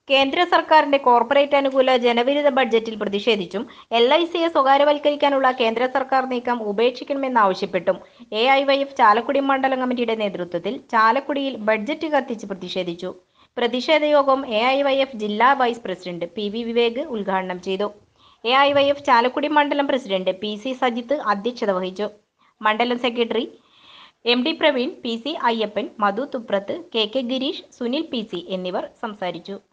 കേന്ദ്ര സർക്കാരിന്റെ കോർപ്പറേറ്റ് അനുകൂല ജനവിരുദ്ധ ബഡ്ജറ്റിൽ പ്രതിഷേധിച്ചും എൽ ഐ സിയെ സ്വകാര്യവൽക്കരിക്കാനുള്ള കേന്ദ്ര സർക്കാർ നീക്കം ഉപേക്ഷിക്കണമെന്നാവശ്യപ്പെട്ടും A I Y F Chalakudy മണ്ഡലം കമ്മിറ്റിയുടെ നേതൃത്വത്തിൽ ചാലക്കുടിയിൽ ബഡ്ജറ്റ് കത്തിച്ച് പ്രതിഷേധിച്ചു പ്രതിഷേധ യോഗം എ ഐ വൈ എഫ് ജില്ലാ vice president P V Vivek ഉദ്ഘാടനം ചെയ്തു A I Y F Chalakudy മണ്ഡലം പ്രസിഡന്റ് പി സി സജിത്ത് അധ്യക്ഷത വഹിച്ചു മണ്ഡലം secretary M D Praveen P C Ayyappan Madhu Thuprath K K Girish Sunil P C എന്നിവർ സംസാരിച്ചു